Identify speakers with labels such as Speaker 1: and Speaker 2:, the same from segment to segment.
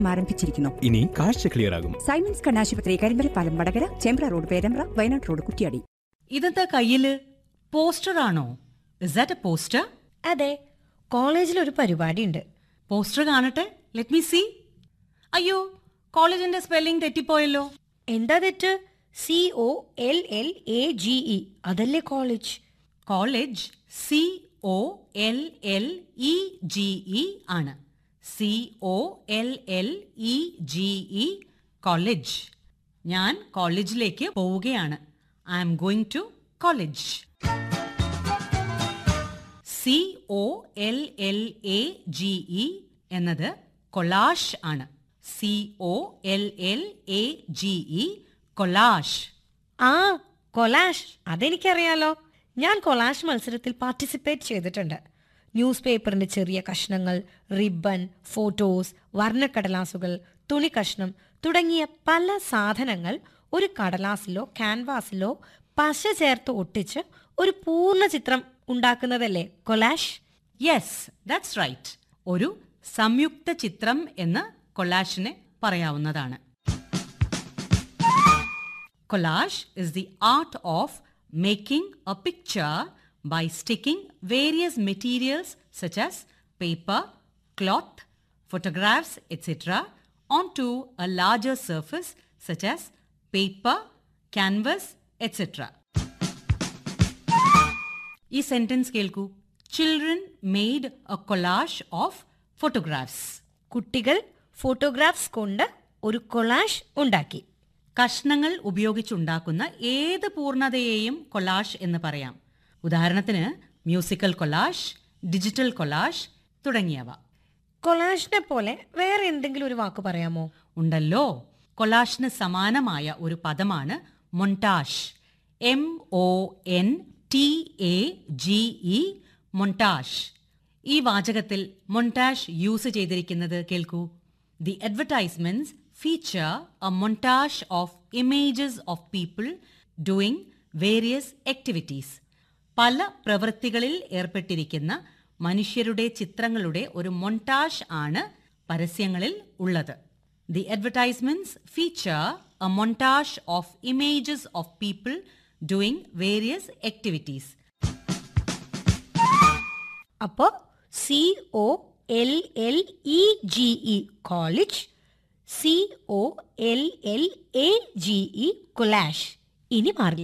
Speaker 1: ആരംഭിച്ചിരിക്കുന്നു
Speaker 2: ഇനി കാഴ്ച ക്ലിയർ ആകും
Speaker 1: സൈമൺസ് കണ്ണാശുപത്രി കരിമ്പലപ്പാലം വടകര ചേമ്പ്ര റോഡ് പേരമ്പ്ര വയനാട് റോഡ് കുറ്റിയാടി
Speaker 3: ഇതെന്താ കയ്യില് പോസ്റ്റർ ആണോ ഇസ് ദാറ്റ് എ പോസ്റ്റർ
Speaker 4: അതെ കോളേജിൽ ഒരു പരിപാടിയുണ്ട്
Speaker 3: പോസ്റ്റർ കാണട്ടെ ലെറ്റ് മീ സി അയ്യോ കോളേജിന്റെ സ്പെല്ലിംഗ് തെറ്റിപ്പോയല്ലോ
Speaker 4: എന്താ തെറ്റ് C O L L A G E അതല്ലേ college
Speaker 3: college C O L L E G E ആണ് C O L L E G E college ഞാൻ കോളേജിലേക്ക് പോവുകയാണ് I'm going to college C O L L A G E എന്നത് collage ആണ് C O L L A G E collage
Speaker 4: ആ collage അതെനിക്കറിയാലോ ഞാൻ കൊലാഷ് മത്സരത്തിൽ participate ചെയ്തിട്ടുണ്ട് news പേപ്പറിന്റെ ചെറിയ കഷ്ണങ്ങൾ റിബൺ ഫോട്ടോസ് വർണ്ണക്കടലാസുകൾ തുണി കഷ്ണം തുടങ്ങിയ പല സാധനങ്ങൾ ഒരു കടലാസിലോ ക്യാൻവാസിലോ പശ ചേർത്ത് ഒട്ടിച്ച് ഒരു പൂർണ്ണ ചിത്രം ഉണ്ടാക്കുന്നതല്ലേ കൊലാഷ്
Speaker 3: യെസ് ദാറ്റ്സ് റൈറ്റ് ഒരു സംയുക്ത ചിത്രം എന്ന് കൊലാഷിനെ പറയാവുന്നതാണ് collage is the art of making a picture by sticking various materials such as paper cloth photographs etc onto a larger surface such as paper canvas etc ഈ sentence കേൾക്കൂ children made a collage of photographs
Speaker 4: കുട്ടികൾ photographs കൊണ്ട് ഒരു collage ഉണ്ടാക്കി
Speaker 3: കഷ്ണങ്ങൾ ഉപയോഗിച്ചുണ്ടാക്കുന്ന ഏത് പൂർണ്ണതയെയും collage എന്ന് പറയാം ഉദാഹരണത്തിന് മ്യൂസിക്കൽ കൊളാഷ് ഡിജിറ്റൽ കൊളാഷ് തുടങ്ങിയവ
Speaker 4: കൊളാഷിനെ പോലെ വേറെ എന്തെങ്കിലും ഒരു വാക്ക് പറയാമോ
Speaker 3: ഉണ്ടല്ലോ കൊളാഷിന് സമാനമായ ഒരു പദമാണ് montage M O N T A G E montage ഈ വാചകത്തിൽ മൊണ്ടാഷ് യൂസ് ചെയ്തിരിക്കുന്നത് കേൾക്കൂ the advertisements feature a montage of images of people doing various activities പല പ്രവൃത്തികളിൽ ഏർപ്പെട്ടിരിക്കുന്ന മനുഷ്യരുടെ ചിത്രങ്ങളുടെ ഒരു മൊണ്ടാഷ് ആണ് പരസ്യങ്ങളിൽ ഉള്ളത് the advertisements feature a montage of images of people doing various activities
Speaker 4: അപ്പോ C O L L E G E college C O L L A G E collage ഇനി മാറില്ല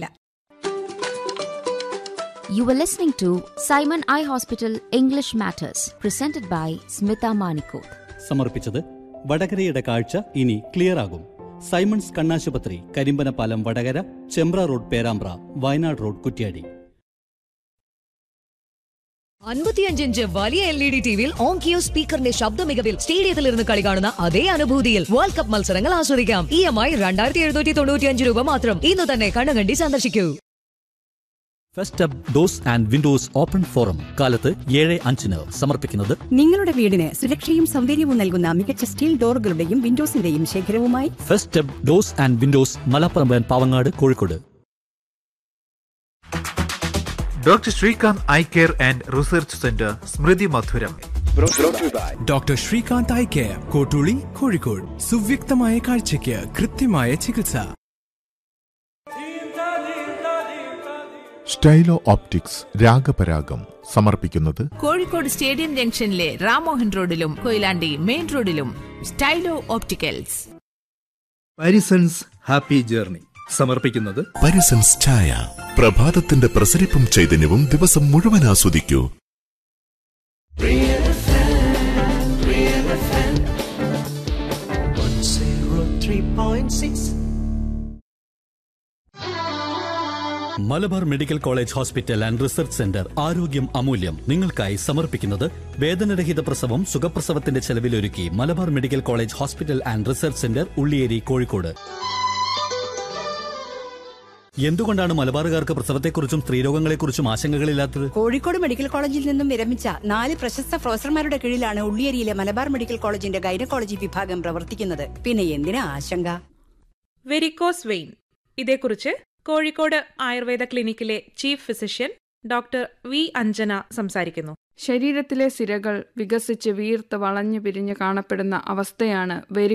Speaker 5: You were listening to Simon Eye Hospital English Matters, presented by Smita Manikoth.
Speaker 6: സമർപ്പിച്ചത് വടകരയുടെ കാഴ്ച ഇനി clear ആകും Simon's കണ്ണാശുപത്രി Karimbanappalam Vadakara Chembra road Perambra Wayanad road Kuttiadi
Speaker 7: അൻപത്തിയഞ്ച് inch വലിയ L E D ടിവിയിൽ ഓങ്കിയോ സ്പീക്കറിന്റെ ശബ്ദ മികവിൽ സ്റ്റേഡിയത്തിൽ ഇരുന്ന് കളി കാണുന്ന അതേ അനുഭൂതിയിൽ വേൾഡ് കപ്പ് മത്സരങ്ങൾ ആസ്വദിക്കാം ഇ എം ഐ രണ്ടായിരത്തി എഴുന്നൂറ്റി തൊണ്ണൂറ്റിയഞ്ച് രൂപ മാത്രം ഇന്ന് തന്നെ കണ്ണുകണ്ടി സന്ദർശിക്കൂ
Speaker 6: first up doors and windows open forum കാലത്ത് ഏഴ് അഞ്ചിന് സമർപ്പിക്കുന്നത്
Speaker 1: നിങ്ങളുടെ വീടിന് സുരക്ഷയും സൗന്ദര്യവും നൽകുന്ന മികച്ച സ്റ്റീൽ ഡോറുകളുടെയും വിൻഡോസിന്റെയും ശേഖരവുമായി
Speaker 6: first up doors and windows Malappuram Pavangad Kozhikode
Speaker 8: doctor Srikanth eye care and research centre സ്മൃതി മധുരം
Speaker 9: doctor Srikanth eye care Kottooli Kozhikode സുവ്യക്തമായ കാഴ്ചയ്ക്ക് കൃത്യമായ ചികിത്സ
Speaker 10: സ്റ്റൈലോ ഓപ്റ്റിക്സ് രാഗപരാഗം സമർപ്പിക്കുന്നത്
Speaker 11: കോഴിക്കോട് സ്റ്റേഡിയം ജംഗ്ഷനിലെ റാമോഹൻ റോഡിലും കൊയിലാണ്ടി മെയിൻ റോഡിലും stylo opticals
Speaker 12: Parisons happy journey സമർപ്പിക്കുന്നത്
Speaker 10: പരിസൻസ് ചായ പ്രഭാതത്തിന്റെ പ്രസരിപ്പും ചൈതന്യവും ദിവസം മുഴുവൻ ആസ്വദിക്കൂ
Speaker 6: Malabar medical college hospital and research centre ആരോഗ്യം അമൂല്യം നിങ്ങൾക്കായി സമർപ്പിക്കുന്നത് വേദനരഹിത പ്രസവം സുഖപ്രസവത്തിന്റെ ചെലവിലൊരുക്കി Malabar medical college hospital and research centre Ulliyeri Kozhikode എന്തുകൊണ്ടാണ് മലബാറുകാർക്ക് പ്രസവത്തെക്കുറിച്ചും സ്ത്രീരോഗങ്ങളെക്കുറിച്ചും ആശങ്കകളില്ലാത്തത്
Speaker 1: കോഴിക്കോട് മെഡിക്കൽ കോളേജിൽ നിന്നും വിരമിച്ച നാല് പ്രശസ്ത പ്രൊഫസർമാരുടെ കീഴിലാണ് ഉള്ളിയേരിയിലെ മലബാർ മെഡിക്കൽ കോളേജിന്റെ ഗൈനക്കോളജി വിഭാഗം പ്രവർത്തിക്കുന്നത് പിന്നെ എന്തിനാ ആശങ്ക
Speaker 13: വെരിക്കോസ് വെയിൻ ഇതേക്കുറിച്ച് കോഴിക്കോട് ആയുർവേദ ക്ലിനിക്കിലെ chief physician doctor V Anjana സംസാരിക്കുന്നു
Speaker 14: ശരീരത്തിലെ സിരകൾ വികസിച്ച് വീർത്ത് വളഞ്ഞു പിരിഞ്ഞ് കാണപ്പെടുന്ന അവസ്ഥയാണ് വെരി